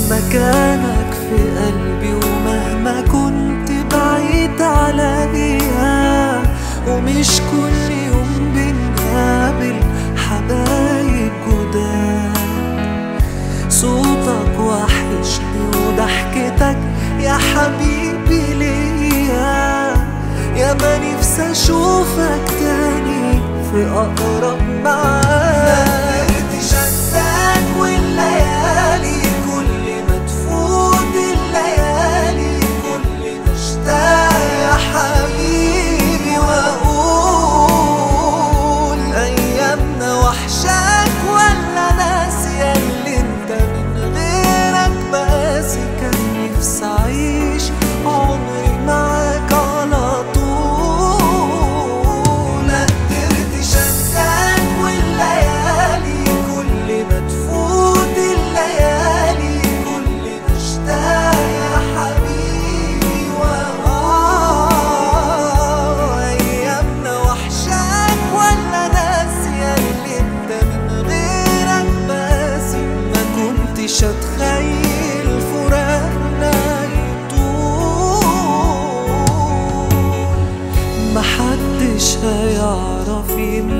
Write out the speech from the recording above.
مكانك في قلبي ومهما كنت بعيد عليا ومش كل يوم بنقابل حبايب جداد صوتك وحشني وضحكتك يا حبيبي ليا يا ما نفسي اشوفك تاني في اقرب معاد انساك والليالي كل ما تفوت الليالي كل ما اشتاق يا حبيبي واقول ايامنا وحشاك ولا ناسية اللي انت من غيرك باسي كان نفسي اعيش عمري معاك على طول ما قدرتش انساك والليالي كل ما تفوت الليالي كل ما اشتاق يا حبيبي واقول ايامنا وحشاك ولا ناسية اللي انت من غيرك باسي ما كنتش اتخيل فراقنا يطول محدش هيعرف يملى